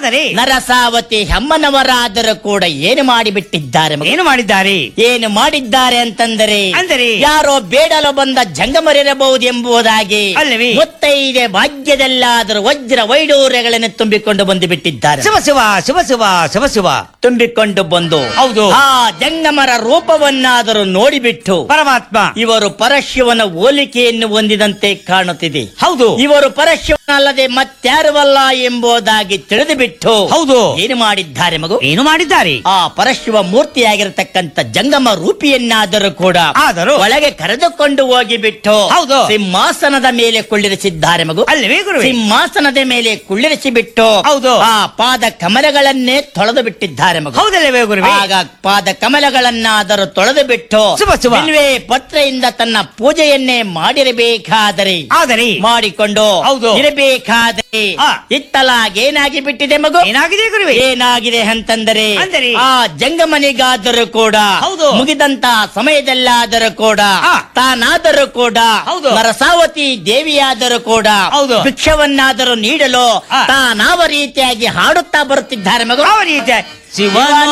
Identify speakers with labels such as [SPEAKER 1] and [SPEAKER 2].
[SPEAKER 1] ಆದರೆ
[SPEAKER 2] ನರಸಾವತಿ ಹೆಮ್ಮನವರಾದರೂ ಕೂಡ ಏನು ಮಾಡಿಬಿಟ್ಟಿದ್ದಾರೆ ಮಗ?
[SPEAKER 1] ಏನು ಮಾಡಿದ್ದಾರೆ
[SPEAKER 2] ಏನು ಮಾಡಿದ್ದಾರೆ ಅಂತಂದರೆ
[SPEAKER 1] ಅಂದರೆ?
[SPEAKER 2] ಯಾರೋ ಬೇಡಲು ಬಂದ ಜಂಗಮರಿರಬಹುದು ಎಂಬುದಾಗಿ
[SPEAKER 1] ಅಲ್ಲವೇ?
[SPEAKER 2] ಮುತ್ತೈದೆ ಭಾಗ್ಯದಲ್ಲಾದರೂ ವಜ್ರ ವೈಡೂರ್ಯಗಳನ್ನು ತುಂಬಿಕೊಂಡು ಬಂದು ಬಿಟ್ಟಿದ್ದಾರೆ
[SPEAKER 1] ಶಿವ ಶಿವ ಶಿವ ಶಿವ ಶಿವ ಶಿವ
[SPEAKER 2] ತುಂಬಿಕೊಂಡು ಬಂದು
[SPEAKER 1] ಹೌದು.
[SPEAKER 2] ಆ ಜಂಗಮರ ರೂಪವನ್ನಾದರೂ ನೋಡಿಬಿಟ್ಟು
[SPEAKER 1] ಪರಮಾತ್ಮ
[SPEAKER 2] ಇವರು ಪರಶಿವನ ಹೋಲಿಕೆಯನ್ನು ಹೊಂದಿದಂತೆ ಕಾಣುತ್ತಿದೆ
[SPEAKER 1] ಹೌದು
[SPEAKER 2] ಇವರು ಪರಶಿವನಲ್ಲದೆ ಮತ್ಯಾರುವಲ್ಲ ಎಂಬುದಾಗಿ ತಿಳಿದು ಬಿಟ್ಟು
[SPEAKER 1] ಹೌದು.
[SPEAKER 2] ಏನು ಮಾಡಿದ್ದಾರೆ ಮಗು
[SPEAKER 1] ಏನು ಮಾಡಿದ್ದಾರೆ
[SPEAKER 2] ಆ ಪರಶಿವ ಮೂರ್ತಿಯಾಗಿರತಕ್ಕಂತ ಜಂಗಮ ರೂಪಿಯನ್ನಾದರೂ ಕೂಡ
[SPEAKER 1] ಆದರೂ?
[SPEAKER 2] ಒಳಗೆ ಕರೆದುಕೊಂಡು ಹೋಗಿ ಬಿಟ್ಟು
[SPEAKER 1] ಹೌದು.
[SPEAKER 2] ಸಿಂಹಾಸನದ ಮೇಲೆ ಕುಳ್ಳಿರಿಸಿದ್ದಾರೆ ಮಗು
[SPEAKER 1] ಅಲ್ಲವೇ ಗುರುವೇ
[SPEAKER 2] ಸಿಂಹಾಸನದ ಮೇಲೆ ಕುಳ್ಳಿರಿಸಿ ಬಿಟ್ಟು
[SPEAKER 1] ಹೌದು.
[SPEAKER 2] ಆ ಪಾದ ಕಮಲಗಳನ್ನೇ ತೊಳೆದು ಬಿಟ್ಟಿದ್ದಾರೆ ಮಗು
[SPEAKER 1] ಹೌದಲ್ಲವೇ ಗುರುವೇ
[SPEAKER 2] ಆಗ ಪಾದ ಕಮಲಗಳನ್ನಾದರೂ ತೊಳೆದು ಬಿಟ್ಟು
[SPEAKER 1] ಶುಭ, ಶುಭ.
[SPEAKER 2] ಬಿಲ್ವೆ ಪತ್ರೆಯಿಂದ ತನ್ನ ಪೂಜೆಯನ್ನೇ ಮಾಡಿರಬೇಕಾದರೆ
[SPEAKER 1] ಆದರೆ
[SPEAKER 2] ಮಾಡಿಕೊಂಡು
[SPEAKER 1] ಹೌದು.
[SPEAKER 2] ಇರಬೇಕಾದರೆ
[SPEAKER 1] ಆ.
[SPEAKER 2] ಇತ್ತಲಾಗೇನಾಗಿ ಬಿಟ್ಟಿದೆ ಮಗು
[SPEAKER 1] ಏನಾಗಿದೆ ಗುರುವೇ
[SPEAKER 2] ಏನಾಗಿದೆ ಅಂತಂದರೆ
[SPEAKER 1] ಅಂದರೆ?
[SPEAKER 2] ಆ ಜಂಗಮನಿಗಾದರೂ ಕೂಡ
[SPEAKER 1] ಹೌದು.
[SPEAKER 2] ಮುಗಿದಂತ ಸಮಯದಲ್ಲಾದರೂ ಕೂಡ
[SPEAKER 1] ಆ.
[SPEAKER 2] ತಾನಾದರೂ ಕೂಡ
[SPEAKER 1] ಹೌದು.
[SPEAKER 2] ನರಸಾವತಿ ದೇವಿಯಾದರೂ ಕೂಡ
[SPEAKER 1] ಹೌದು.
[SPEAKER 2] ಭಿಕ್ಷವನ್ನಾದರೂ ನೀಡಲು
[SPEAKER 1] ಆ.
[SPEAKER 2] ತಾನಾವ ರೀತಿಯಾಗಿ ಹಾಡುತ್ತಾ ಬರುತ್ತಿದ್ದಾರೆ ಮಗು
[SPEAKER 1] ಯಾವ ರೀತಿ ಶಿವನ